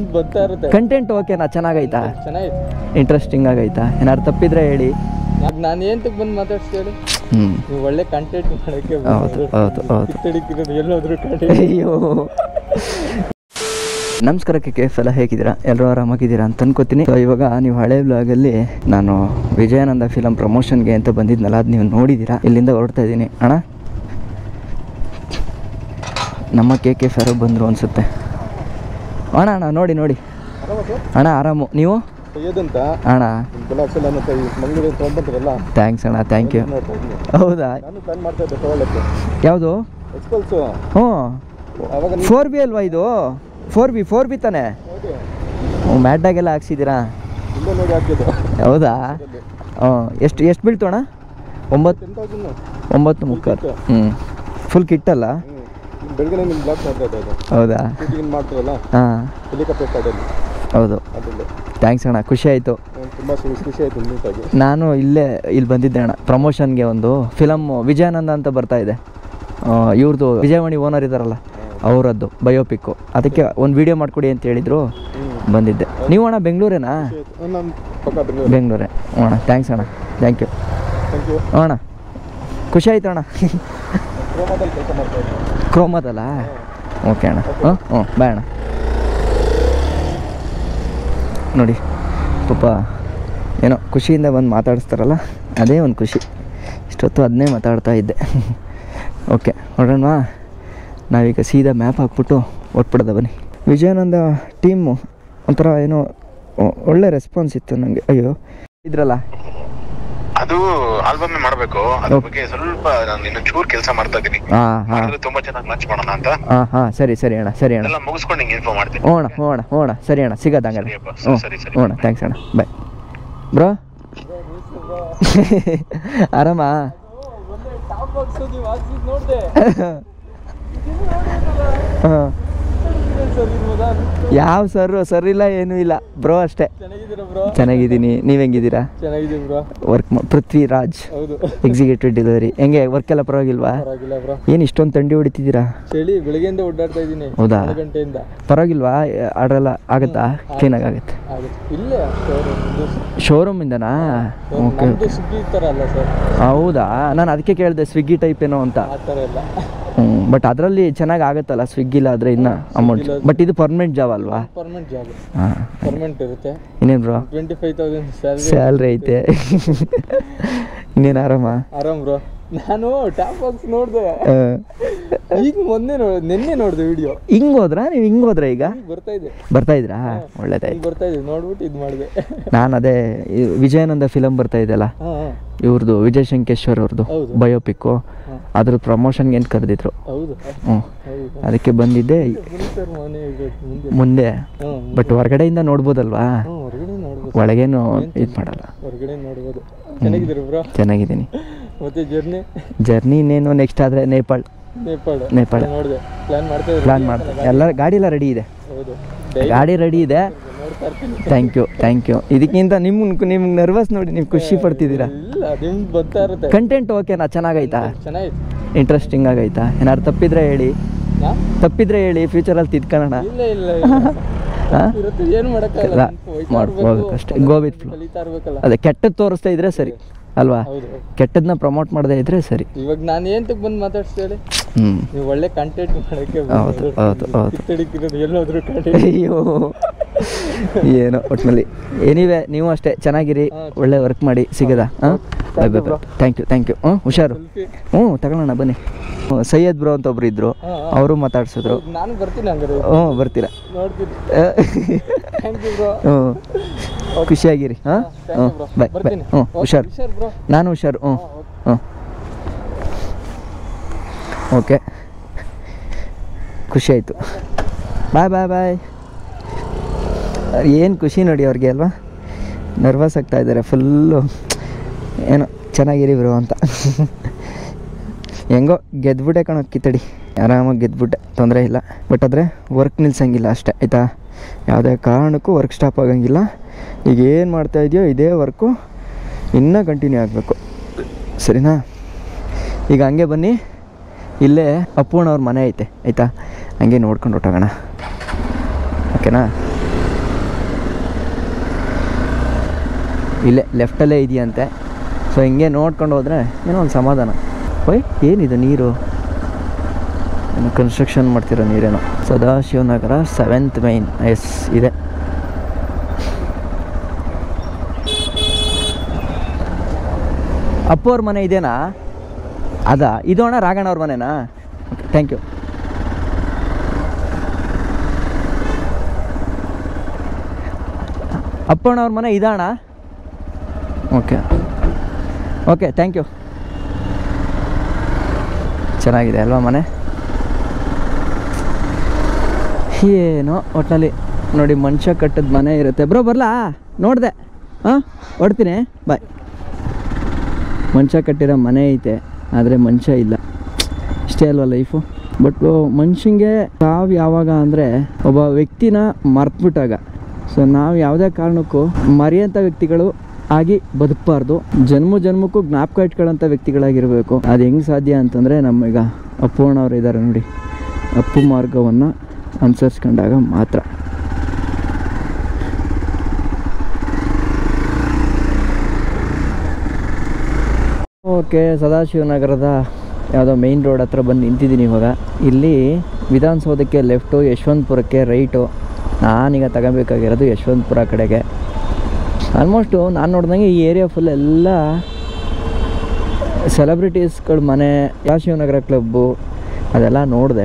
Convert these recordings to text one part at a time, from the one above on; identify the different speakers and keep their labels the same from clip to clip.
Speaker 1: ಬರ್ತಾ ಇರುತ್ತೆ
Speaker 2: ಕಂಟೆಂಟ್ ಓಕೆನಾ ಚೆನ್ನಾಗೈತಾ
Speaker 1: ಚೆನ್ನಾಗಿತ್ತು
Speaker 2: ಇಂಟ್ರೆಸ್ಟಿಂಗ್ ಆಗೈತಾ ಏನಾದ್ರು ತಪ್ಪಿದ್ರೆ ಹೇಳಿ
Speaker 1: ನಾನು ಏಂತಕ್ಕೆ ಬಂದು ಮಾತಾಡ್ಸ್ತೇಳಿ
Speaker 2: ಹ್ಞೂ
Speaker 1: ನೀವು ಒಳ್ಳೆ ಕಂಟೆಂಟ್ ಮಾಡಕ್ಕೆ
Speaker 2: ಹೌದು ಹೌದು ಹೌದು
Speaker 1: ಕಿತ್ತಡಿಕ್ಕಿರೋದು ಎಲ್ಲೋದ್ರು ಕಂಟೆಂಟ್
Speaker 2: ಅಯ್ಯೋ ನಮಸ್ಕಾರ ಕೆ ಕೆ ಎಫ್ ಎಲ್ಲ ಹೇಗಿದ್ದೀರಾ ಎಲ್ಲರೂ ಆರಾಮಾಗಿದ್ದೀರಾ ಅಂತ ಅನ್ಕೋತೀನಿ ಸೊ ಇವಾಗ ನೀವು ಹಳೆ ಬ್ಲಾಗಲ್ಲಿ ನಾನು ವಿಜಯಾನಂದ ಫಿಲಮ್ ಪ್ರಮೋಷನ್ಗೆ ಅಂತ ಬಂದಿದ್ನಲ್ಲ ಅದು ನೀವು ನೋಡಿದ್ದೀರಾ ಇಲ್ಲಿಂದ ಹೊರಡ್ತಾ ಇದ್ದೀನಿ ಅಣ್ಣ ನಮ್ಮ ಕೆ ಕೆ ಎಫ್ ಯಾರೋ ಬಂದರು ಅನಿಸುತ್ತೆ ಅಣ್ಣ ಅಣ್ಣ ನೋಡಿ ನೋಡಿ ಅಣ್ಣ ಆರಾಮು ನೀವು
Speaker 1: ಸೈಯದಂತ
Speaker 2: ಅಣ್ಣ
Speaker 1: ಗುಲಾಬ್ಸಲ ಮತ್ತೆ ಈ ಮಂಗಳೂರು ತೊಗೊಂಬಂದ್ರಲ್ಲ
Speaker 2: ಥ್ಯಾಂಕ್ಸ್ ಅಣ್ಣ ಥ್ಯಾಂಕ್ ಯು
Speaker 1: ನೋಡ್ತಾ ಇದ್ದೀನಿ
Speaker 2: ಹೌದಾ
Speaker 1: ನಾನು ಪ್ಲಾನ್ ಮಾಡ್ತಾ ಇದ್ದೆ ತಗೊಳ್ಳಕ್ಕೆ
Speaker 2: ಯಾವುದು
Speaker 1: ಎಕ್ಸ್ಪಲ್ಸು
Speaker 2: ಹ್ಞೂ
Speaker 1: ಅವಾಗ ನೀವು
Speaker 2: ಫೋರ್ ಬಿ ಅಲ್ವಾ ಇದು ಫೋರ್ ಬಿ ಫೋರ್ ಬಿ ತಾನೆ
Speaker 1: ನೋಡಿ
Speaker 2: ಹ್ಞೂ ಮ್ಯಾಟ್ನಾಗೆಲ್ಲ ಹಾಕ್ಸಿದ್ದೀರಾ
Speaker 1: ಇಲ್ಲೇ ನೋಡಿ ಹಾಕಿದ್ದು
Speaker 2: ಹೌದಾ ಹ್ಞೂ ಎಷ್ಟು ಎಷ್ಟು ಬೀಳ್ತು ಅಣ್ಣ ಒಂಬತ್ತು
Speaker 1: ಟೆನ್ ತೌಸಂಡ್
Speaker 2: ಒಂಬತ್ತು ಮುಕ್ಕಾಲು ಹ್ಞೂ ಫುಲ್ ಕಿಟ್ ಅಲ್ಲ
Speaker 1: ಹ್ಞೂ ಬೆಳಗ್ಗೆ ನಿಮ್ಮ ಬ್ಲಾಕ್ ಮಾಡ್ತಾ ಇದ್ದೆ ಅದು
Speaker 2: ಹೌದಾ
Speaker 1: ಶೂಟಿಂಗ್ ಮಾಡ್ತಾರಲ್ಲ
Speaker 2: ಹಾಂ
Speaker 1: ಹೆಲಿಕಾಪ್ಟರ್ ಸ್ಟಾರ್ಟಲ್ಲಿ
Speaker 2: ಹೌದು
Speaker 1: ಅದರಲ್ಲಿ
Speaker 2: ಥ್ಯಾಂಕ್ಸ್ ಅಣ್ಣ ಖುಷಿ ಆಯಿತು
Speaker 1: ತುಂಬ ಖುಷಿ ಆಯಿತು ನೀಟಾಗಿ
Speaker 2: ನಾನು ಇಲ್ಲೇ ಇಲ್ಲಿ ಬಂದಿದ್ದೆ ಅಣ್ಣ ಪ್ರಮೋಷನ್ಗೆ ಒಂದು ಫಿಲಮ್ ವಿಜಯಾನಂದ ಅಂತ ಬರ್ತಾ ಇದೆ ಇವ್ರದ್ದು ವಿಜಯವಾಣಿ ಓನರ್ ಇದ್ದಾರಲ್ಲ ಅವರದ್ದು ಬಯೋಪಿಕ್ಕು ಅದಕ್ಕೆ ಒಂದು ವಿಡಿಯೋ ಮಾಡಿಕೊಡಿ ಅಂತ ಹೇಳಿದರು ಬಂದಿದ್ದೆ ನೀವು ಅಣ್ಣ ಬೆಂಗಳೂರೇನಾ
Speaker 1: ನಮ್ಮ ಪಕ್ಕ ಬೆಂಗಳೂರು
Speaker 2: ಬೆಂಗಳೂರೇ ಹ್ಞೂ ಅಣ್ಣ ಥ್ಯಾಂಕ್ಸ್ ಅಣ್ಣ ಥ್ಯಾಂಕ್ ಯು
Speaker 1: ಥ್ಯಾಂಕ್ ಯು
Speaker 2: ಹ್ಞೂ ಅಣ್ಣ ಖುಷಿ ಆಯ್ತು ಅಣ್ಣ
Speaker 1: ಕ್ರೋಮಾದಲ್ಲಿ ಕೆಲಸ ಮಾಡ್ತಾ ಇದ್ದೆ
Speaker 2: ಕ್ರೋಮದಲ್ಲ ಓಕೆ ಅಣ್ಣ ಹ್ಞೂ ಹ್ಞೂ ಬಾಯ್ ಅಣ್ಣ ನೋಡಿ ಪಾಪ ಏನೋ ಖುಷಿಯಿಂದ ಬಂದು ಮಾತಾಡಿಸ್ತಾರಲ್ಲ ಅದೇ ಒಂದು ಖುಷಿ ಇಷ್ಟೊತ್ತು ಅದನ್ನೇ ಮಾತಾಡ್ತಾ ಇದ್ದೆ ಓಕೆ ನೋಡೋಣ ನಾವೀಗ ಸೀದಾ ಮ್ಯಾಪ್ ಹಾಕ್ಬಿಟ್ಟು ಒಟ್ಬಿಡೋದ ಬನ್ನಿ ವಿಜಯಾನಂದ ಟೀಮು ಒಂಥರ ಏನೋ ಒ- ಒಳ್ಳೆ ರೆಸ್ಪಾನ್ಸ್ ಇತ್ತು ನನಗೆ ಅಯ್ಯೋ ಇದ್ರಲ್ಲ
Speaker 3: ಅದು ಆಲ್ಬಮ್ ಮಾಡ್ಬೇಕು ಅದ್ರ ಬಗ್ಗೆ ಸ್ವಲ್ಪ ನಾನು ಇನ್ನು ಚೂರ್ ಕೆಲಸ ಮಾಡ್ತಾ ಇದ್ದೀನಿ
Speaker 2: ಹಾಂ ಹಾಂ
Speaker 3: ಮಾಡಿದ್ರೆ ತುಂಬಾ ಚೆನ್ನಾಗಿ ಲಾಂಚ್ ಮಾಡೋಣ ಅಂತ
Speaker 2: ಹಾಂ ಹಾಂ ಸರಿ ಸರಿ ಅಣ್ಣ ಸರಿ ಅಣ್ಣ
Speaker 3: ಎಲ್ಲ ಮುಗಿಸ್ಕೊಂಡು ನಿಂಗೆ ಇನ್ಫಾರ್ಮ್ ಮಾಡ್ತೀನಿ
Speaker 2: ಹ್ಞೂ ಅಣ್ಣ ಹ್ಞೂ ಅಣ್ಣ ಹ್ಞೂ ಅಣ್ಣ ಸರಿ ಅಣ್ಣ ಸಿಗೋದು ಹಂಗಾರೆ
Speaker 3: ಸರಿಯಪ್ಪ,
Speaker 2: ಹ್ಞೂ
Speaker 3: ಸರಿ, ಸರಿ.
Speaker 2: ಹ್ಞೂ ಅಣ್ಣ ಥ್ಯಾಂಕ್ಸ್ ಅಣ್ಣ ಬಾಯ್ ಬ್ರೋ ಆರಾಮಾ
Speaker 1: ಟಾಪ್ ಬಾಕ್ಸ್ ನೀವು ಹಾಕ್ಸಿದ್ ನೋಡಿದೆ
Speaker 2: ಹಾಂ
Speaker 1: ಸರ್ ಇರ್ಬೋದಾ
Speaker 2: ಯಾವ ಸರ್ ಸರ್ ಇಲ್ಲ ಏನೂ ಇಲ್ಲ ಬ್ರೋ ಅಷ್ಟೇ
Speaker 1: ಚೆನ್ನಾಗಿದ್ದೀರಾ ಬ್ರೋ
Speaker 2: ಚೆನ್ನಾಗಿದ್ದೀನಿ ನೀವು ಹೆಂಗಿದ್ದೀರಾ
Speaker 1: ಚೆನ್ನಾಗಿದ್ದೀನಿ ಬ್ರೋ
Speaker 2: ವರ್ಕ್ ಪೃಥ್ವಿರಾಜ್
Speaker 1: ಹೌದು
Speaker 2: ಎಕ್ಸಿಕ್ಯೂಟಿವ್ ಡೆಲಿವರಿ ಹೆಂಗೆ ವರ್ಕ್ ಎಲ್ಲ ಪರವಾಗಿಲ್ವಾ
Speaker 1: ಪರವಾಗಿಲ್ಲ ಬ್ರೋ
Speaker 2: ಏನು ಇಷ್ಟೊಂದು ತಂಡಿ ಹೊಡಿತಿದ್ದೀರಾ
Speaker 1: ಚಳಿ ಬೆಳಗ್ಗೆಯಿಂದ ಓಡಾಡ್ತಾ ಇದ್ದೀನಿ
Speaker 2: ಹೌದಾ?
Speaker 1: ಏಳು ಗಂಟೆಯಿಂದ
Speaker 2: ಪರವಾಗಿಲ್ವಾ ಆರ್ಡ್ರೆಲ್ಲ ಆಗುತ್ತಾ ಕ್ಲೀನಾಗಿ ಆಗುತ್ತೆ
Speaker 1: ಆಗುತ್ತೆ ಇಲ್ಲೇ ಶೋರೂಮ್
Speaker 2: ಶೋರೂಮಿಂದನಾ ಓಕೆ
Speaker 1: ನಮ್ದು ಸ್ವಿಗ್ಗಿ ಥರ ಅಲ್ಲ ಸರ್
Speaker 2: ಹೌದಾ ನಾನು ಅದಕ್ಕೆ ಕೇಳಿದೆ ಸ್ವಿಗ್ಗಿ ಟೈಪ್ ಏನೋ ಅಂತ
Speaker 1: ಆ ಥರ ಇಲ್ಲ
Speaker 2: ಹ್ಞೂ ಬಟ್ ಅದರಲ್ಲಿ ಚೆನ್ನಾಗಿ ಆಗುತ್ತಲ್ಲ ಸ್ವಿಗ್ಗಿಲಾದರೆ ಇನ್ನೂ ಅಮೌಂಟ್ ಬಟ್ ಇದು ಪರ್ಮನೆಂಟ್ ಜಾಬ್ ಅಲ್ವಾ
Speaker 1: ಪರ್ಮನೆಂಟ್ ಜಾಬ್
Speaker 2: ಹಾಂ
Speaker 1: ಪರ್ಮನೆಂಟ್ ಇರುತ್ತೆ
Speaker 2: ಇನ್ನೇನು bro
Speaker 1: twenty five thousand salary
Speaker 2: salary ಐತೆ ಇನ್ನೇನು ಆರಾಮ
Speaker 1: ಆರಾಮ್ ಬ್ರೋ ನಾನು ಟಾಪ್ ಬಾಕ್ಸ್ ನೋಡಿದೆ
Speaker 2: ಆ,
Speaker 1: ಈಗ ಮೊನ್ನೆ ನೋ ನಿನ್ನೆ ನೋಡಿದೆ ವಿಡಿಯೋ
Speaker 2: ಹಿಂಗ್ ಹೋದ್ರಾ ನೀವು ಹಿಂಗ್ ಹೋದ್ರ ಈಗ
Speaker 1: ಬರ್ತಾ ಇದೆ
Speaker 2: ಬರ್ತಾ ಇದ್ರಾ ಒಳ್ಳೇದಾಯ್ತು
Speaker 1: ಈಗ ಬರ್ತಾ ಇದೆ ನೋಡ್ಬಿಟ್ಟು ಇದು ಮಾಡಿದೆ
Speaker 2: ನಾನು ಅದೇ ಈ ವಿಜಯಾನಂದ ಫಿಲಮ್ ಬರ್ತಾ ಇದೆಯಲ್ಲ
Speaker 1: ಹಾಂ ಹಾಂ
Speaker 2: ಇವ್ರದ್ದು ವಿಜಯ್ ಶಂಕೇಶ್ವರ್ ಅವ್ರದ್ದು
Speaker 1: ಹೌದು.
Speaker 2: ಬಯೋಪಿಕ್ಕು ಅದ್ರ ಪ್ರಮೋಷನ್ಗೆ ಅಂತ ಕರೆದಿದ್ರು
Speaker 1: ಹೌದು
Speaker 2: ಹ್ಞೂ
Speaker 1: ಹೌದು
Speaker 2: ಅದಕ್ಕೆ ಬಂದಿದ್ದೆ
Speaker 1: ಬನ್ನಿ ಸರ್ ಮನೆ ಇದೆ ಮುಂದೆ
Speaker 2: ಮುಂದೆ
Speaker 1: ಹಾಂ
Speaker 2: ಬಟ್ ಹೊರಗಡೆಯಿಂದ ನೋಡ್ಬೋದಲ್ವಾ
Speaker 1: ಹ್ಞೂ ಹೊರಗಡೆ ನೋಡ್ಬೋದು
Speaker 2: ಒಳಗೇನು ಇದು ಮಾಡಲ್ಲ
Speaker 1: ಹೊರಗಡೆ ನೋಡ್ಬೋದು ಚೆನ್ನಾಗಿದ್ದೀರಿ ಬ್ರೋ
Speaker 2: ಚೆನ್ನಾಗಿದ್ದೀನಿ
Speaker 1: ಮತ್ತೆ ಜರ್ನಿ
Speaker 2: ಜರ್ನಿ ಇನ್ನೇನು ನೆಕ್ಸ್ಟ್ ಆದರೆ ನೇಪಾಳ್
Speaker 1: ನೇಪಾಳ
Speaker 2: ನೇಪಾಳ.
Speaker 1: ನೋಡಿದೆ ಪ್ಲಾನ್ ಮಾಡ್ತಾ ಇದ್ದೀರಿ
Speaker 2: ಪ್ಲಾನ್ ಮಾಡ್ತೀನಿ ಎಲ್ಲ ಗಾಡಿ ಎಲ್ಲ ರೆಡಿ ಇದೆ
Speaker 1: ಹೌದು ಡೈಲಿ
Speaker 2: ಗಾಡಿ ರೆಡಿ ಇದೆ
Speaker 1: ನೋಡ್ತಾ ಇರ್ತೀನಿ
Speaker 2: ಥ್ಯಾಂಕ್ ಯು ಥ್ಯಾಂಕ್ ಯು ಇದಕ್ಕಿಂತ ನಿಮ್ಗೆ ನಿಮ್ಗೆ ನರ್ವಸ್ ನೋಡಿ ನೀವು ಖುಷಿ ಪಡ್ತಿದ್ದೀರಾ
Speaker 1: ಇಲ್ಲ ನಿಮ್ಗೆ ಬರ್ತಾ ಇರುತ್ತೆ
Speaker 2: ಕಂಟೆಂಟ್ ಓಕೆನಾ ಚೆನ್ನಾಗೈತಾ
Speaker 1: ಚೆನ್ನಾಗಿತ್ತು
Speaker 2: ಇಂಟ್ರೆಸ್ಟಿಂಗ್ ಆಗೈತಾ ಏನಾದ್ರು ತಪ್ಪಿದ್ರೆ ಹೇಳಿ
Speaker 1: ನಾ
Speaker 2: ತಪ್ಪಿದ್ರೆ ಹೇಳಿ ಫ್ಯೂಚರಲ್ಲಿ ತಿದ್ಕೊಳ್ಳೋಣ
Speaker 1: ಇಲ್ಲ ಇಲ್ಲ ಇಲ್ಲ.
Speaker 2: ಹಾಂ
Speaker 1: ಇರುತ್ತೆ ಏನು ಮಾಡಕ್ಕಾಗಲ್ಲ
Speaker 2: ಇಲ್ಲ,
Speaker 1: ಹೋಯ್ತಾ
Speaker 2: ಮಾಡ್ಬೋದು
Speaker 1: ಇರ್ಬೇಕು,
Speaker 2: ಅಷ್ಟೇ. Go with flow.
Speaker 1: ಕಲಿತಾ ಇರ್ಬೇಕಲ್ಲ
Speaker 2: ಅದೇ ಕೆಟ್ಟದ್ದು ತೋರಿಸ್ತಾ ಇದ್ರೆ ಸರಿ ಅಲ್ವಾ
Speaker 1: ಹೌದು
Speaker 2: ಕೆಟ್ಟದನ್ನ ಪ್ರಮೋಟ್ ಮಾಡದೇ ಇದ್ರೆ ಸರಿ
Speaker 1: ಇವಾಗ ನಾನು ಏಂತಕ್ಕೆ ಬಂದು ಮಾತಾಡ್ಸ್ತೇಳಿ
Speaker 2: ಹ್ಞೂ
Speaker 1: ನೀವು ಒಳ್ಳೆ ಕಂಟೆಂಟ್ ಮಾಡಕ್ಕೆ
Speaker 2: ಹೌದು, ಹೌದು, ಹೌದು.
Speaker 1: ಕಿತ್ತಡಿಕ್ಕಿರೋದು ಎಲ್ಲೋದ್ರು ಕಂಟೆಂಟ್
Speaker 2: ಅಯ್ಯೋ ಏನೋ ಒಟ್ಟಿನಲ್ಲಿ ಎನಿವೆ ನೀವು ಅಷ್ಟೇ ಚೆನ್ನಾಗಿರಿ
Speaker 1: ಹಾ,
Speaker 2: ಒಳ್ಳೆ ವರ್ಕ್ ಮಾಡಿ ಸಿಗದ ಹಾಂ bye bye
Speaker 1: bro.
Speaker 2: Thank you thank you ಹ್ಞೂ ಹುಷಾರು
Speaker 1: ಸೆಲ್ಫಿ
Speaker 2: ಹ್ಞೂ ತಗೊಳ್ಳೋಣ ಬನ್ನಿ ಹ್ಞೂ, ಸೈಯದ್ ಬ್ರೋ ಅಂತ ಒಬ್ರು ಇದ್ರು
Speaker 1: ಹಾ, ಹಾ.
Speaker 2: ಅವರು ಮಾತಾಡ್ಸಿದ್ರು
Speaker 1: ನಾನು ಬರ್ತೀನಿ ಹಂಗಾರೆ
Speaker 2: ಹ್ಞೂ ಬರ್ತೀರಾ
Speaker 1: ನೋಡ್ತೀನಿ
Speaker 2: ಆ,
Speaker 1: ಥ್ಯಾಂಕ್ ಯು ಬ್ರೋ
Speaker 2: ಹ್ಞೂ ಖುಷಿಯಾಗಿರಿ ಹಾಂ ಹ್ಞೂ
Speaker 1: ಬ್ರೋ
Speaker 2: ಬಾಯ್ ಬಾಯ್
Speaker 1: ಬರ್ತೀನಿ
Speaker 2: ಹ್ಞೂ
Speaker 1: ಓಕೆ,
Speaker 2: ಹುಷಾರು
Speaker 1: ಹುಷಾರ್ ಬ್ರೋ
Speaker 2: ನಾನು ಹುಷಾರು ಹ್ಞೂ ಹ್ಞೂ ಓಕೆ ಖುಷಿ ಆಯಿತು ಬಾಯ್ ಬಾಯ್ ಬಾಯ್ ಏನು ಖುಷಿ ನೋಡಿ ಅವ್ರಿಗೆ ಅಲ್ವಾ ನರ್ವಸ್ ಆಗ್ತಾ ಇದ್ದಾರೆ ಫುಲ್ಲು ಏನೋ ಚೆನ್ನಾಗಿರಿ ಬ್ರೋ ಅಂತ ಹೆಂಗೋ ಗೆದ್ಬಿಟ್ಟೆ ಕಣೋ ಕಿತ್ತಡಿ ಆರಾಮಾಗಿ ಗೆದ್ಬಿಟ್ಟೆ ತೊಂದರೆ ಇಲ್ಲ ಬಟ್ ಆದರೆ ವರ್ಕ್ ನಿಲ್ಸಂಗಿಲ್ಲ ಅಷ್ಟೇ ಆಯಿತಾ ಯಾವುದೇ ಕಾರಣಕ್ಕೂ ವರ್ಕ್ ಸ್ಟಾಪ್ ಆಗಂಗಿಲ್ಲ ಈಗ ಏನು ಮಾಡ್ತಾ ಇದೆಯೋ ಇದೇ ವರ್ಕು ಇನ್ನೂ ಕಂಟಿನ್ಯೂ ಆಗಬೇಕು ಸರಿನಾ ಈಗ ಹಂಗೆ ಬನ್ನಿ ಇಲ್ಲೇ ಅಪ್ಪುಣ್ಣವ್ರ ಮನೆ ಐತೆ ಆಯಿತಾ ಹಂಗೆ ನೋಡ್ಕೊಂಡು ಹೊಟ್ಟೋಗೋಣ ಓಕೆನಾ ಇಲ್ಲೇ ಲೆಫ್ಟಲ್ಲೇ ಇದೆಯಂತೆ ಸೊ ಹಿಂಗೆ ನೋಡ್ಕೊಂಡು ಹೋದರೆ ಏನೋ ಒಂದು ಸಮಾಧಾನ ಓಯ್ ಏನಿದು ನೀರು ಏನು ಕನ್ಸ್ಟ್ರಕ್ಷನ್ ಮಾಡ್ತಿರೋ ನೀರೇನೋ ಸದಾಶಿವನಗರ ಸೆವೆಂತ್ ಮೈನ್ ಎಸ್ ಇದೆ ಅಪ್ಪು ಅವ್ರ ಮನೆ ಇದೆನಾ ಅದ ಇದು ಅಣ್ಣ ರಾಘಣ್ಣ ಅವ್ರ ಮನೆನಾ ಓಕೆ ಥ್ಯಾಂಕ್ ಯು ಅಪ್ಪಣ್ಣ ಅವ್ರ ಮನೆ ಇದಣ್ಣ ಓಕೆ ಓಕೆ ಥ್ಯಾಂಕ್ ಯು ಚೆನ್ನಾಗಿದೆ ಅಲ್ವಾ ಮನೆ ಏನೋ ಒಟ್ಟಿನಲ್ಲಿ ನೋಡಿ ಮನುಷ್ಯ ಕಟ್ಟದ ಮನೆ ಇರುತ್ತೆ ಬ್ರೋ ಬರಲಾ ನೋಡಿದೆ ಹಾಂ ಹೊಡ್ತೀನಿ ಬಾಯ್ ಮನುಷ್ಯ ಕಟ್ಟಿರೋ ಮನೆ ಐತೆ ಆದರೆ ಮನುಷ್ಯ ಇಲ್ಲ ಇಷ್ಟೇ ಅಲ್ವಾ ಲೈಫು ಬಟ್ ಮನುಷ್ಯಂಗೆ ತಾವು ಯಾವಾಗ ಅಂದರೆ ಒಬ್ಬ ವ್ಯಕ್ತಿನ ಮರ್ತ್ಬಿಟ್ಟಾಗ ಸೊ ನಾವು ಯಾವುದೇ ಕಾರಣಕ್ಕೂ ಮರೆಯೋಂಥ ವ್ಯಕ್ತಿಗಳು ಆಗಿ ಬದುಕಬಾರ್ದು ಜನ್ಮ ಜನ್ಮಕ್ಕೂ ಜ್ಞಾಪಕ ಇಟ್ಕೊಳ್ಳೋಂಥ ವ್ಯಕ್ತಿಗಳಾಗಿರಬೇಕು ಅದು ಹೆಂಗೆ ಸಾಧ್ಯ ಅಂತಂದರೆ ನಮ್ಮೀಗ ಅಪ್ಪೂರ್ಣ ಅವ್ರು ಇದ್ದಾರೆ ನೋಡಿ ಅಪ್ಪು ಮಾರ್ಗವನ್ನು ಅನುಸರಿಸ್ಕೊಂಡಾಗ ಮಾತ್ರ ಓಕೆ ಸದಾಶಿವನಗರದ ಯಾವುದೋ ಮೇಯ್ನ್ ರೋಡ್ ಹತ್ರ ಬಂದು ನಿಂತಿದ್ದೀನಿ ಇವಾಗ ಇಲ್ಲಿ ವಿಧಾನಸೌಧಕ್ಕೆ ಲೆಫ್ಟು ಯಶವಂತಪುರಕ್ಕೆ ರೈಟು ನಾನೀಗ ತಗೋಬೇಕಾಗಿರೋದು ಯಶವಂತಪುರ ಕಡೆಗೆ ಆಲ್ಮೋಸ್ಟು ನಾನು ನೋಡ್ದಂಗೆ ಈ ಏರಿಯಾ ಫುಲ್ ಎಲ್ಲ ಸೆಲೆಬ್ರಿಟೀಸ್ಗಳ ಮನೆ ಶಿವನಗರ ಕ್ಲಬ್ಬು ಅದೆಲ್ಲ ನೋಡಿದೆ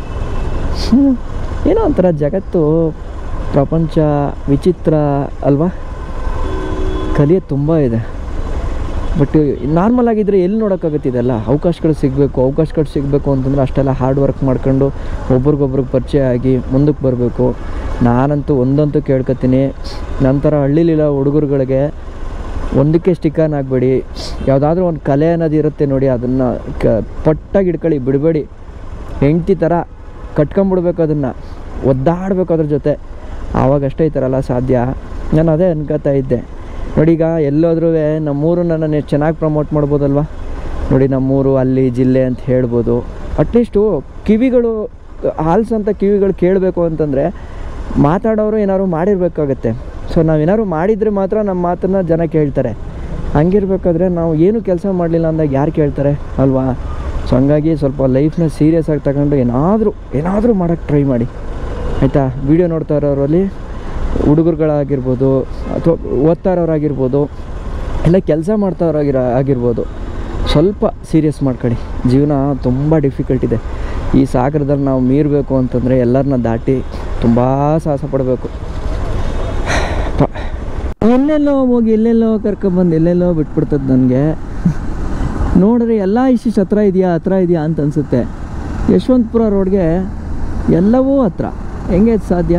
Speaker 2: ಏನೋ ಒಂಥರ ಜಗತ್ತು ಪ್ರಪಂಚ ವಿಚಿತ್ರ ಅಲ್ವಾ ಕಲಿಯೋದು ತುಂಬ ಇದೆ ಬಟ್ ನಾರ್ಮಲ್ ಆಗಿದ್ದರೆ ಎಲ್ಲಿ ನೋಡೋಕ್ಕಾಗುತ್ತೆ ಇದೆಲ್ಲ ಅವಕಾಶಗಳು ಸಿಗಬೇಕು ಅವಕಾಶಗಳು ಸಿಗಬೇಕು ಅಂತಂದ್ರೆ ಅಷ್ಟೆಲ್ಲ ಹಾರ್ಡ್ ವರ್ಕ್ ಮಾಡ್ಕೊಂಡು ಒಬ್ರಿಗೊಬ್ರಿಗೆ ಪರಿಚಯ ಆಗಿ ಮುಂದಕ್ಕೆ ಬರಬೇಕು ನಾನಂತೂ ಒಂದಂತೂ ಕೇಳ್ಕೊತೀನಿ ನಂತರ ಹಳ್ಳಿಲಿಲ್ಲ ಹುಡುಗರುಗಳಿಗೆ ಒಂದಕ್ಕೆ ಸ್ಟಿಕನ್ ಆಗಬೇಡಿ ಯಾವುದಾದ್ರೂ ಒಂದು ಕಲೆ ಅನ್ನೋದು ಇರುತ್ತೆ ನೋಡಿ ಅದನ್ನು ಕ ಪಟ್ಟಾಗಿ ಇಟ್ಕೊಳ್ಳಿ ಬಿಡಬೇಡಿ ಹೆಂಡ್ತಿ ಥರ ಕಟ್ಕೊಂಬಿಡ್ಬೇಕು ಅದನ್ನು ಒದ್ದಾಡಬೇಕು ಅದ್ರ ಜೊತೆ ಆವಾಗಷ್ಟೇ ಈ ಥರ ಎಲ್ಲ ಸಾಧ್ಯ ನಾನು ಅದೇ ಅನ್ಕೋತಾ ಇದ್ದೆ ನೋಡಿ ಈಗ ಎಲ್ಲೋದ್ರೂ ನಮ್ಮೂರನ್ನ ನಾನು ಚೆನ್ನಾಗಿ ಪ್ರಮೋಟ್ ಮಾಡ್ಬೋದಲ್ವಾ ನೋಡಿ ನಮ್ಮೂರು ಅಲ್ಲಿ ಜಿಲ್ಲೆ ಅಂತ ಹೇಳ್ಬೋದು ಅಟ್ಲೀಸ್ಟು ಕಿವಿಗಳು ಹಾಲ್ಸಂತ ಕಿವಿಗಳು ಕೇಳಬೇಕು ಅಂತಂದರೆ ಮಾತಾಡೋರು ಏನಾದ್ರು ಮಾಡಿರಬೇಕಾಗತ್ತೆ ಸೊ ನಾವು ಏನಾದ್ರು ಮಾಡಿದರೆ ಮಾತ್ರ ನಮ್ಮ ಮಾತನ್ನು ಜನ ಕೇಳ್ತಾರೆ ಹಂಗಿರ್ಬೇಕಾದ್ರೆ ನಾವು ಏನು ಕೆಲಸ ಮಾಡಲಿಲ್ಲ ಅಂದಾಗ ಯಾರು ಕೇಳ್ತಾರೆ ಅಲ್ವಾ ಸೊ ಹಂಗಾಗಿ ಸ್ವಲ್ಪ ಲೈಫ್ನ ಸೀರಿಯಸ್ ಆಗಿ ತಗೊಂಡು ಏನಾದರೂ ಏನಾದರೂ ಮಾಡೋಕ್ಕೆ ಟ್ರೈ ಮಾಡಿ ಆಯಿತಾ ವಿಡಿಯೋ ನೋಡ್ತಾ ಇರೋರಲ್ಲಿ ಹುಡುಗರುಗಳಾಗಿರ್ಬೋದು ಅಥವಾ ಓದ್ತಾ ಇರೋರಾಗಿರ್ಬೋದು ಎಲ್ಲ ಕೆಲಸ ಮಾಡ್ತಾವ್ರಾಗಿರ ಆಗಿರ್ಬೋದು ಸ್ವಲ್ಪ ಸೀರಿಯಸ್ ಮಾಡ್ಕೊಳ್ಳಿ ಜೀವನ ತುಂಬ ಡಿಫಿಕಲ್ಟ್ ಇದೆ ಈ ಸಾಗರದಲ್ಲಿ ನಾವು ಮೀರಬೇಕು ಅಂತಂದರೆ ಎಲ್ಲರನ್ನ ದಾಟಿ ತುಂಬ ಸಾಹಸ ಪಡಬೇಕು ಪ- ಎಲ್ಲೆಲ್ಲೋ ಹೋಗಿ ಎಲ್ಲೆಲ್ಲೋ ಕರ್ಕೊಂಬಂದು ಎಲ್ಲೆಲ್ಲೋ ಬಿಟ್ಬಿಡ್ತದೆ ನನಗೆ ನೋಡಿದ್ರೆ ಎಲ್ಲ ಇಷ್ಟಿಷ್ಟು ಹತ್ರ ಇದೆಯಾ ಹತ್ರ ಇದೆಯಾ ಅಂತ ಅನಿಸುತ್ತೆ ಯಶವಂತಪುರ ರೋಡ್ಗೆ ಎಲ್ಲವೂ ಹತ್ರ ಹೆಂಗೆ ಅದು ಸಾಧ್ಯ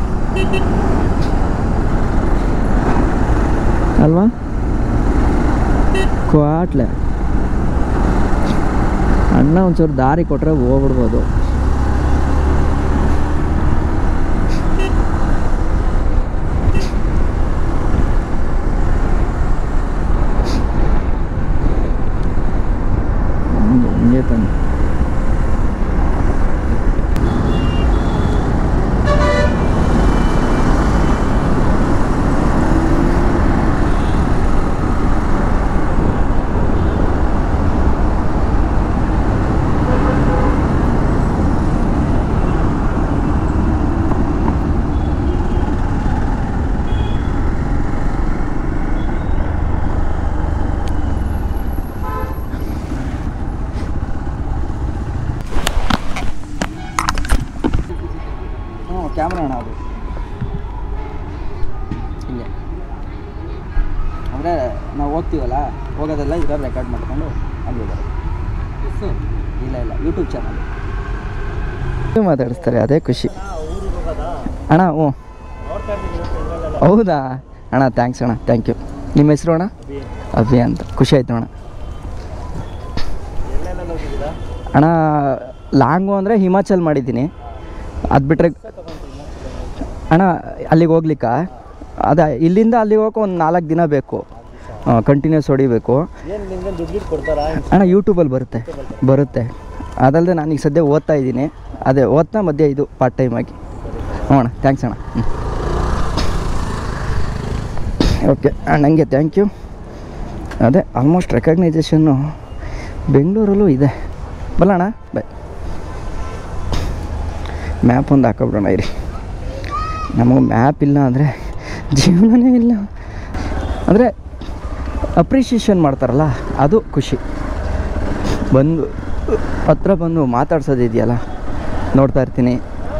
Speaker 2: ಅಲ್ವಾ ಕ್ವಾಟ್ಲೆ ಅಣ್ಣ ಒಂಚೂರು ದಾರಿ ಕೊಟ್ಟರೆ ಹೋಗ್ಬಿಡ್ಬೋದು ಹಂಗೆ ಹಿಂಗೆ ತಾನೆ ಹ್ಞೂ ಕ್ಯಾಮ್ರಾ ಅಣ್ಣ ಅದು ಹಿಂಗೆ ಅಂದರೆ ನಾವು ಹೋಗ್ತೀವಲ್ಲ ಹೋಗೋದೆಲ್ಲ ಇದ್ರಲ್ಲಿ ರೆಕಾರ್ಡ್ ಮಾಡ್ಕೊಂಡು ಅಲ್ಲಿ ಹೋಗೋದು ಇಲ್ಲ ಇಲ್ಲ ಯೂಟ್ಯೂಬ್ ಚಾನಲ್ ಮಾತಾಡಿಸ್ತಾರೆ ಅದೇ ಖುಷಿ ಅಣ್ಣ ಹ್ಞೂ ಹೌದಾ ಅಣ್ಣ ಥ್ಯಾಂಕ್ಸ್ ಅಣ್ಣ ಥ್ಯಾಂಕ್ ಯು ನಿಮ್ಮ ಹೆಸರು ಅಣ್ಣ ಅಭಿ ಅಂತ ಖುಷಿ ಆಯ್ತು ಅಣ್ಣ ಅಣ್ಣ ಲಾಂಗು ಅಂದರೆ ಹಿಮಾಚಲ್ ಮಾಡಿದ್ದೀನಿ ಅದು ಬಿಟ್ಟರೆ ಅಣ್ಣ ಅಲ್ಲಿಗೆ ಹೋಗ್ಲಿಕ್ಕ ಅದ ಇಲ್ಲಿಂದ ಅಲ್ಲಿಗೆ ಹೋಗಕ್ಕೆ ಒಂದು ನಾಲ್ಕು ದಿನ ಬೇಕು ಕಂಟಿನ್ಯೂಸ್ ಹೊಡಿಬೇಕು ಅಣ್ಣ ಯೂಟ್ಯೂಬಲ್ಲಿ ಬರುತ್ತೆ ಬರುತ್ತೆ ಅದಲ್ಲದೆ ನಾನೀಗ ಸದ್ಯ ಓದ್ತಾ ಇದ್ದೀನಿ ಅದೇ ಓದ್ತಾ ಮಧ್ಯೆ ಇದು ಪಾರ್ಟ್ ಟೈಮ್ ಆಗಿ ಹ್ಞೂ ಅಣ್ಣ ಥ್ಯಾಂಕ್ಸ್ ಅಣ್ಣ ಹ್ಞೂ ಓಕೆ ಅಣ್ಣಂಗೆ ಥ್ಯಾಂಕ್ ಯು ಅದೇ ಆಲ್ಮೋಸ್ಟ್ ರೆಕಗ್ನೈಸೇಷನ್ನು ಬೆಂಗಳೂರಲ್ಲೂ ಇದೆ ಬಲ್ಲಣ್ಣ ಬಾಯ್ ಮ್ಯಾಪ್ ಒಂದು ಹಾಕೊಬಿಡೋಣ ಇರಿ ನಮಗೆ ಮ್ಯಾಪ್ ಇಲ್ಲ ಅಂದರೆ ಜೀವನನೇ ಇಲ್ಲ ಅಂದರೆ ಅಪ್ರಿಷಿಯೇಷನ್ ಮಾಡ್ತಾರಲ್ಲ ಅದು ಖುಷಿ ಬಂದು ಹತ್ರ ಬಂದು ಮಾತಾಡ್ಸೋದಿದೆಯಲ್ಲ ನೋಡ್ತಾ ಇರ್ತೀನಿ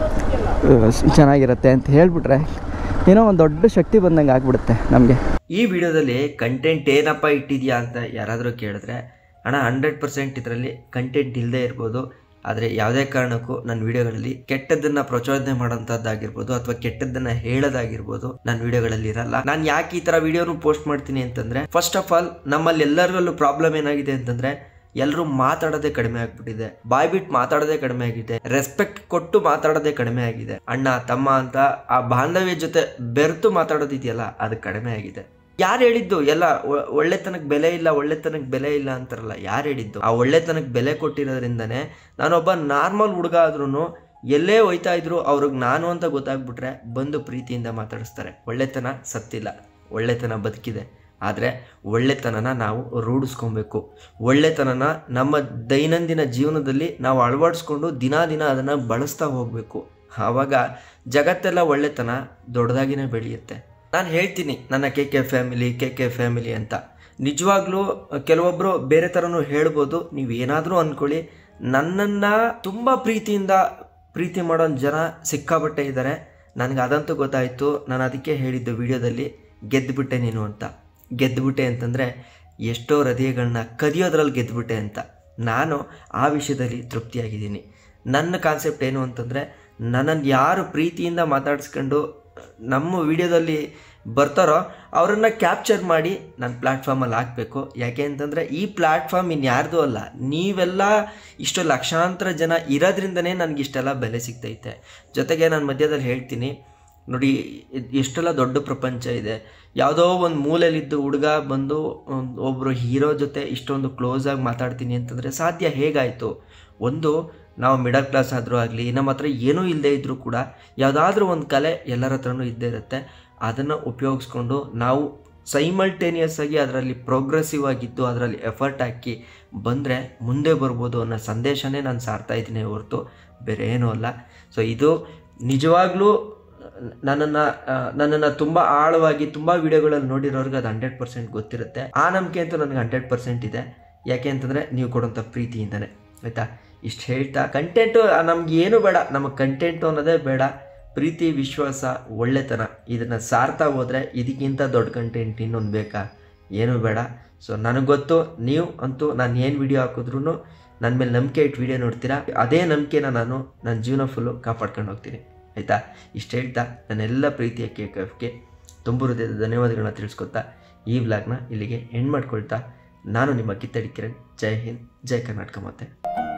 Speaker 2: ಅಹ್, ಚೆನ್ನಾಗಿರುತ್ತೆ ಅಂತ ಹೇಳಿಬಿಟ್ರೆ ಏನೋ ಒಂದು ದೊಡ್ಡ ಶಕ್ತಿ ಬಂದಂಗೆ ಆಗ್ಬಿಡುತ್ತೆ ನಮಗೆ
Speaker 4: ಈ ವಿಡಿಯೋದಲ್ಲಿ ಕಂಟೆಂಟ್ ಏನಪ್ಪ ಇಟ್ಟಿದ್ಯಾ ಅಂತ ಯಾರಾದರೂ ಕೇಳಿದ್ರೆ ಅಣ್ಣ ಹಂಡ್ರೆಡ್ ಪರ್ಸೆಂಟ್ ಇದರಲ್ಲಿ ಕಂಟೆಂಟ್ ಇಲ್ಲದೆ ಇರ್ಬೋದು ಆದರೆ ಯಾವುದೇ ಕಾರಣಕ್ಕೂ ನನ್ನ ವಿಡಿಯೋಗಳಲ್ಲಿ ಕೆಟ್ಟದ್ದನ್ನ ಪ್ರಚೋದನೆ ಮಾಡೋಂಥದ್ದಾಗಿರ್ಬೋದು ಅಥವಾ ಕೆಟ್ಟದ್ದನ್ನ ಹೇಳೋದಾಗಿರ್ಬೋದು ನನ್ನ ವಿಡಿಯೋಗಳಲ್ಲಿ ಇರಲ್ಲ ನಾನು ಯಾಕೆ ಈ ಥರ ವಿಡಿಯೋನು ಪೋಸ್ಟ್ ಮಾಡ್ತೀನಿ ಅಂತಂದ್ರೆ ಫಸ್ಟ್ ಆಫ್ ಆಲ್ ನಮ್ಮಲ್ಲಿ ಎಲ್ಲರಲ್ಲೂ ಪ್ರಾಬ್ಲಮ್ ಏನಾಗಿದೆ ಅಂತಂದ್ರೆ ಎಲ್ಲರೂ ಮಾತಾಡೋದೇ ಕಡಿಮೆ ಆಗ್ಬಿಟ್ಟಿದೆ ಬಾಯ್ ಬಿಟ್ಟು ಮಾತಾಡೋದೇ ಕಡಿಮೆ ಆಗಿದೆ ರೆಸ್ಪೆಕ್ಟ್ ಕೊಟ್ಟು ಮಾತಾಡೋದೇ ಕಡಿಮೆ ಆಗಿದೆ ಅಣ್ಣ ತಮ್ಮ ಅಂತ ಆ ಬಾಂಧವ್ಯ ಜೊತೆ ಬೆರೆತು ಮಾತಾಡೋದಿದೆಯಲ್ಲ ಅದು ಕಡಿಮೆ ಆಗಿದೆ ಯಾರು ಹೇಳಿದ್ದು ಎಲ್ಲ ಒ- ಒಳ್ಳೆತನಕ್ಕೆ ಬೆಲೆ ಇಲ್ಲ ಒಳ್ಳೆತನಕ್ಕೆ ಬೆಲೆ ಇಲ್ಲ ಅಂತಾರಲ್ಲ ಯಾರು ಹೇಳಿದ್ದು ಆ ಒಳ್ಳೆತನಕ್ಕೆ ಬೆಲೆ ಕೊಟ್ಟಿರೋದ್ರಿಂದನೇ ನಾನೊಬ್ಬ ನಾರ್ಮಲ್ ಹುಡುಗ ಆದ್ರೂ ಎಲ್ಲೇ ಹೋಯ್ತಾ ಇದ್ರು ಅವ್ರಿಗೆ ನಾನು ಅಂತ ಗೊತ್ತಾಗ್ಬಿಟ್ರೆ ಬಂದು ಪ್ರೀತಿಯಿಂದ ಮಾತಾಡಿಸ್ತಾರೆ ಒಳ್ಳೆತನ ಸತ್ತಿಲ್ಲ ಒಳ್ಳೆತನ ಬದುಕಿದೆ ಆದರೆ ಒಳ್ಳೆತನನ ನಾವು ರೂಢಿಸ್ಕೊಬೇಕು ಒಳ್ಳೆತನನ ನಮ್ಮ ದೈನಂದಿನ ಜೀವನದಲ್ಲಿ ನಾವು ಅಳವಡಿಸ್ಕೊಂಡು ದಿನ ದಿನ ಅದನ್ನು ಬಳಸ್ತಾ ಹೋಗಬೇಕು ಆವಾಗ ಜಗತ್ತೆಲ್ಲ ಒಳ್ಳೆತನ ದೊಡ್ಡದಾಗಿನೇ ಬೆಳೆಯುತ್ತೆ ನಾನು ಹೇಳ್ತೀನಿ ನನ್ನ K K family K K family ಅಂತ ನಿಜವಾಗ್ಲೂ ಕೆಲವೊಬ್ಬರು ಬೇರೆ ಥರನೂ ಹೇಳ್ಬೋದು ನೀವು ಏನಾದರೂ ಅಂದ್ಕೊಳ್ಳಿ ನನ್ನನ್ನು ತುಂಬ ಪ್ರೀತಿಯಿಂದ ಪ್ರೀತಿ ಮಾಡೋ ಜನ ಸಿಕ್ಕಾಬಟ್ಟೆ ಇದ್ದಾರೆ ನನಗೆ ಅದಂತೂ ಗೊತ್ತಾಯಿತು ನಾನು ಅದಕ್ಕೆ ಹೇಳಿದ್ದು ವಿಡಿಯೋದಲ್ಲಿ ಗೆದ್ದುಬಿಟ್ಟೆ ನೀನು ಅಂತ ಗೆದ್ದುಬಿಟ್ಟೆ ಅಂತಂದರೆ ಎಷ್ಟೋ ಹೃದಯಗಳನ್ನ ಕದಿಯೋದ್ರಲ್ಲಿ ಗೆದ್ದುಬಿಟ್ಟೆ ಅಂತ ನಾನು ಆ ವಿಷಯದಲ್ಲಿ ತೃಪ್ತಿಯಾಗಿದ್ದೀನಿ ನನ್ನ ಕಾನ್ಸೆಪ್ಟ್ ಏನು ಅಂತಂದರೆ ನನ್ನನ್ನು ಯಾರು ಪ್ರೀತಿಯಿಂದ ಮಾತಾಡಿಸ್ಕೊಂಡು ನಮ್ಮ ವಿಡಿಯೋದಲ್ಲಿ ಬರ್ತಾರೋ ಅವರನ್ನು ಕ್ಯಾಪ್ಚರ್ ಮಾಡಿ ನನ್ನ ಪ್ಲ್ಯಾಟ್ಫಾರ್ಮಲ್ಲಿ ಹಾಕಬೇಕು ಯಾಕೆ ಅಂತಂದರೆ ಈ ಪ್ಲ್ಯಾಟ್ಫಾರ್ಮ್ ಇನ್ಯಾರ್ದು ಅಲ್ಲ ನೀವೆಲ್ಲ ಇಷ್ಟು ಲಕ್ಷಾಂತರ ಜನ ಇರೋದ್ರಿಂದನೇ ನನಗೆ ಇಷ್ಟೆಲ್ಲ ಬೆಲೆ ಸಿಗ್ತೈತೆ ಜೊತೆಗೆ ನಾನು ಮಧ್ಯದಲ್ಲಿ ಹೇಳ್ತೀನಿ ನೋಡಿ ಇದ್- ಎಷ್ಟೆಲ್ಲ ದೊಡ್ಡ ಪ್ರಪಂಚ ಇದೆ ಯಾವುದೋ ಒಂದು ಮೂಲೆಯಲ್ಲಿದ್ದು ಹುಡುಗ ಬಂದು ಒಂದ್- ಒಬ್ರು ಹೀರೋ ಜೊತೆ ಇಷ್ಟೊಂದು ಕ್ಲೋಸ್ ಆಗಿ ಮಾತಾಡ್ತೀನಿ ಅಂತಂದರೆ ಸಾಧ್ಯ ಹೇಗಾಯಿತು ಒಂದು ನಾವು ಮಿಡಲ್ ಕ್ಲಾಸ್ ಆದರೂ ಆಗಲಿ ನಮ್ಮ ಹತ್ರ ಏನೂ ಇಲ್ಲದೆ ಇದ್ದರೂ ಕೂಡ ಯಾವುದಾದ್ರೂ ಒಂದು ಕಲೆ ಎಲ್ಲರ ಹತ್ರನೂ ಇದ್ದೇ ಇರುತ್ತೆ ಅದನ್ನು ಉಪಯೋಗಿಸ್ಕೊಂಡು ನಾವು ಸೈಮಲ್ಟೇನಿಯಸ್ ಆಗಿ ಅದರಲ್ಲಿ ಪ್ರೋಗ್ರೆಸಿವ್ ಆಗಿದ್ದು ಅದರಲ್ಲಿ ಎಫರ್ಟ್ ಹಾಕಿ ಬಂದರೆ ಮುಂದೆ ಬರ್ಬೋದು ಅನ್ನೋ ಸಂದೇಶನೇ ನಾನು ಸಾರ್ತಾ ಇದ್ದೀನಿ ಹೊರತು ಬೇರೆ ಏನೂ ಅಲ್ಲ ಸೊ ಇದು ನಿಜವಾಗ್ಲೂ ನನ್ನನ್ನು ನನ್ನನ್ನು ತುಂಬ ಆಳವಾಗಿ ತುಂಬ ವಿಡಿಯೋಗಳಲ್ಲಿ ನೋಡಿರೋರ್ಗೆ ಅದು ಹಂಡ್ರೆಡ್ ಪರ್ಸೆಂಟ್ ಗೊತ್ತಿರುತ್ತೆ ಆ ನಂಬಿಕೆ ಅಂತೂ ನನಗೆ ಹಂಡ್ರೆಡ್ ಪರ್ಸೆಂಟ್ ಇದೆ ಯಾಕೆ ಅಂತಂದರೆ ನೀವು ಕೊಡೋಂಥ ಪ್ರೀತಿಯಿಂದನೇ ಆಯಿತಾ ಇಷ್ಟು ಹೇಳ್ತಾ ಕಂಟೆಂಟು ನಮ್ಗೆ ಏನು ಬೇಡ ನಮಗೆ ಕಂಟೆಂಟು ಅನ್ನೋದೇ ಬೇಡ ಪ್ರೀತಿ ವಿಶ್ವಾಸ ಒಳ್ಳೆತನ ಇದನ್ನು ಸಾರ್ತಾ ಹೋದರೆ ಇದಕ್ಕಿಂತ ದೊಡ್ಡ ಕಂಟೆಂಟ್ ಇನ್ನೊಂದು ಬೇಕಾ ಏನೂ ಬೇಡ ಸೊ ನನಗೆ ಗೊತ್ತು ನೀವು ಅಂತೂ ನಾನು ಏನು ವಿಡಿಯೋ ಹಾಕಿದ್ರು ನನ್ನ ಮೇಲೆ ನಂಬಿಕೆ ಇಟ್ಟು ವಿಡಿಯೋ ನೋಡ್ತೀರಾ ಅದೇ ನಂಬಿಕೆನ ನಾನು ನನ್ನ ಜೀವನ ಫುಲ್ಲು ಕಾಪಾಡ್ಕೊಂಡು ಹೋಗ್ತೀನಿ ಆಯಿತಾ ಇಷ್ಟು ಹೇಳ್ತಾ ನನ್ನೆಲ್ಲ ಪ್ರೀತಿಯ ಕೆ ಎಫ್ಗೆ ತುಂಬ ಹೃದಯದ ಧನ್ಯವಾದಗಳನ್ನ ತಿಳಿಸ್ಕೊತಾ ಈ ವ್ಲಾಗ್ನ ಇಲ್ಲಿಗೆ ಎಂಡ್ ಮಾಡ್ಕೊಳ್ತಾ ನಾನು ನಿಮ್ಮ ಕಿತ್ತಡಿ ಕಿರಣ್ ಜೈ ಹಿಂದ್ ಜೈ ಕರ್ನಾಟಕ ಮತ್ತೆ